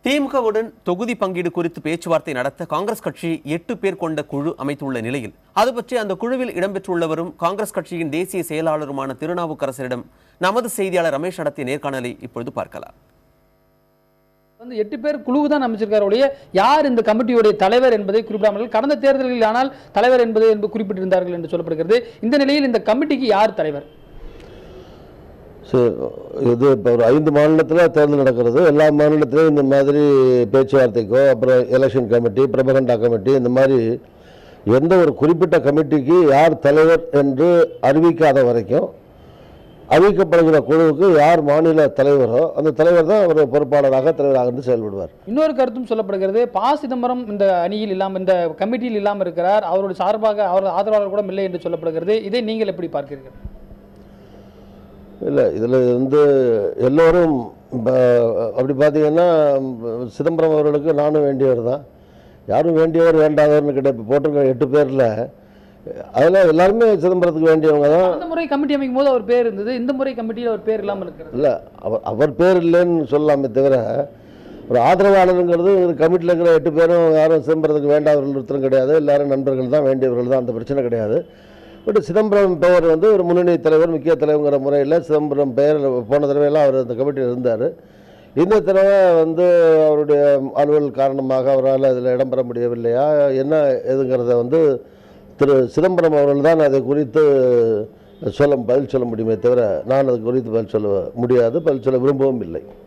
திமுகவுடன் தொகுதி பங்கீடு குறித்து பேச்சுவார்த்தை நடத்த காங்கிரஸ் கட்சி எட்டு பேர் கொண்ட குழு அமைத்துள்ள நிலையில் அது பற்றி அந்த குழுவில் இடம்பெற்றுள்ளவரும் காங்கிரஸ் கட்சியின் தேசிய செயலாளருமான திருநாவுக்கரசரிடம் நமது செய்தியாளர் ரமேஷ் நடத்திய நேர்காணலை இப்பொழுது பார்க்கலாம் வந்து எட்டு பேர் குழு தான் அமைச்சிருக்காரு ஒழிய யார் இந்த கமிட்டியுடைய தலைவர் என்பதை குறிப்பிடாமல் கடந்த தேர்தலில் ஆனால் தலைவர் என்பது என்பது குறிப்பிட்டிருந்தார்கள் என்று சொல்லப்படுகிறது இந்த நிலையில் இந்த கமிட்டிக்கு யார் தலைவர் சரி இது இப்போ ஒரு ஐந்து மாநிலத்தில் தேர்தல் நடக்கிறது எல்லா மாநிலத்திலையும் இந்த மாதிரி பேச்சுவார்த்தைக்கோ அப்புறம் எலெக்ஷன் கமிட்டி பிரபகண்டா கமிட்டி இந்த மாதிரி எந்த ஒரு குறிப்பிட்ட கமிட்டிக்கு யார் தலைவர் என்று அறிவிக்காத வரைக்கும் அறிவிக்கப்படுகிற குழுவுக்கு யார் மாநில தலைவரோ அந்த தலைவர் தான் ஒரு பொறுப்பாளராக தலைவராக இருந்து செயல்படுவார் இன்னொரு கருத்தும் சொல்லப்படுகிறது ப சிதம்பரம் இந்த அணியில் இல்லாமல் இந்த கமிட்டியில் இல்லாமல் இருக்கிறார் அவருடைய சார்பாக அவர் ஆதரவாளர் கூட இல்லை என்று சொல்லப்படுகிறது இதை நீங்கள் எப்படி பார்க்கிறீர்கள் இல்லை இதில் வந்து எல்லோரும் இப்போ அப்படி பார்த்தீங்கன்னா சிதம்பரம் அவர்களுக்கு நானும் வேண்டியவர் தான் யாரும் வேண்டியவர் வேண்டாதவர்னு கிட்ட இப்போ போட்டிருக்க எட்டு பேரில் அதில் எல்லாருமே சிதம்பரத்துக்கு வேண்டியவங்க தான் அந்த முறை கமிட்டி அமைக்கும் போது அவர் பேர் இருந்தது இந்த முறை கமிட்டியில் அவர் பேர் இல்லாமல் இருக்கிறது இல்லை அவர் அவர் பேர் இல்லைன்னு சொல்லலாமே தவிர ஒரு ஆதரவாளருங்கிறது கமிட்டியில் இருக்கிற எட்டு பேரும் யாரும் சிதம்பரத்துக்கு வேண்டாதவர்கள் ஒருத்தரும் கிடையாது எல்லாரும் நண்பர்கள் தான் வேண்டியவர்கள் தான் அந்த பிரச்சனை கிடையாது பட் சிதம்பரம் பெயர் வந்து ஒரு முன்னணி தலைவர் முக்கிய தலைவங்கிற முறையில் சிதம்பரம் பெயர் போன தடவையெல்லாம் அவர் அந்த கமிட்டியில் இருந்தார் இந்த தடவை வந்து அவருடைய அலுவல் காரணமாக அவரால் அதில் இடம்பெற முடியவில்லையா என்ன எதுங்கிறத வந்து திரு சிதம்பரம் அவர்கள் தான் அதை குறித்து சொல்ல பதில் சொல்ல முடியுமே தவிர நான் அது குறித்து பதில் சொல்ல முடியாது பதில் சொல்ல விரும்பவும் இல்லை